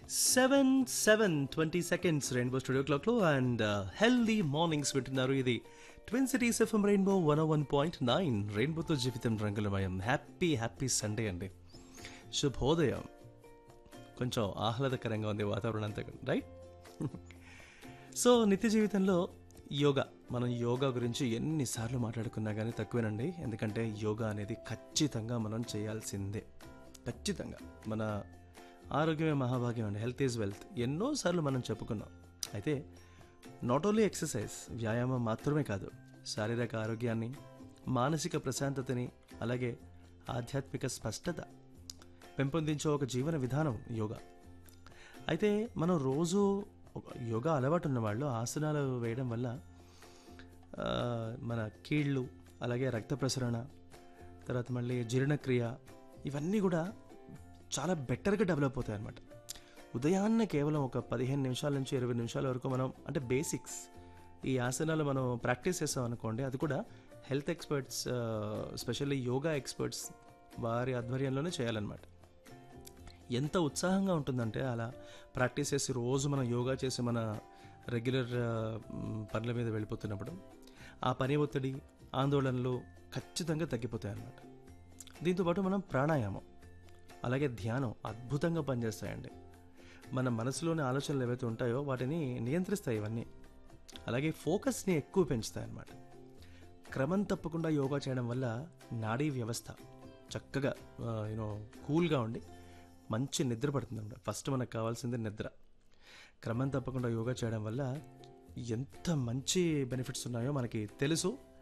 seven seven twenty seconds rainbow studio క్లాక్లో and healthy mornings వింటున్నారు ఇది twin cities FM rainbow one one point nine రెయిన్బోతో జీవితం రంగులమయం హ్యాపీ హ్యాపీ సండే అండి శుభోదయం కొంచెం ఆహ్లాదకరంగా ఉంది వాతావరణం అంతా రైట్ సో నిత్య జీవితంలో యోగా మనం యోగా గురించి ఎన్నిసార్లు మాట్లాడుకున్నా కానీ తక్కువేనండి ఎందుకంటే యోగా అనేది ఖచ్చితంగా మనం చేయాల్సిందే ఖచ్చితంగా మన ఆరోగ్యమే మహాభాగ్యం అండి హెల్త్ ఈజ్ వెల్త్ ఎన్నోసార్లు మనం చెప్పుకున్నాం అయితే నాట్ ఓన్లీ ఎక్సర్సైజ్ వ్యాయామం మాత్రమే కాదు శారీరక ఆరోగ్యాన్ని మానసిక ప్రశాంతతని అలాగే ఆధ్యాత్మిక స్పష్టత పెంపొందించే ఒక జీవన విధానం యోగా అయితే మనం రోజు ఒక యోగా అలవాటు ఉన్న వాళ్ళు ఆసనాలు వేయడం వల్ల ఆ, మన కీళ్ళు అలాగే రక్త ప్రసరణ తర్వాత మళ్ళీ జీర్ణక్రియ ఇవన్నీ కూడా చాలా బెటర్గా డెవలప్ అవుతాయి అన్నమాట ఉదయాన్నే కేవలం ఒక పదిహేను నిమిషాల నుంచి ఇరవై నిమిషాల వరకు మనం అంటే బేసిక్స్ ఈ ఆసనాలు మనం ప్రాక్టీస్ చేస్తాం అనుకోండి అది కూడా health experts specially yoga experts వారి ఆధ్వర్యంలోనే చేయాలన్నమాట ఎంత ఉత్సాహంగా ఉంటుందంటే అలా ప్రాక్టీస్ చేసి రోజు మనం యోగా చేసి మన రెగ్యులర్ పనుల మీద వెళ్ళిపోతున్నప్పుడు ఆ పని ఒత్తిడి ఆందోళనలు ఖచ్చితంగా తగ్గిపోతాయి అన్నమాట దీంతోపాటు మనం ప్రాణాయామం అలాగే ధ్యానం అద్భుతంగా పనిచేస్తాయండి మన మనసులోని ఆలోచనలు ఏవైతే ఉంటాయో వాటిని నియంత్రిస్తాయి ఇవన్నీ అలాగే ఫోకస్ని ఎక్కువ పెంచుతాయి అన్నమాట క్రమం తప్పకుండా యోగా చేయడం వల్ల నాడీ వ్యవస్థ చక్కగా యూనో కూల్గా ఉండి మంచి నిద్ర పడుతుంది అనమాట ఫస్ట్ మనకు కావాల్సింది నిద్ర క్రమం తప్పకుండా యోగా చేయడం వల్ల ఎంత మంచి బెనిఫిట్స్ ఉన్నాయో మనకి తెలుసు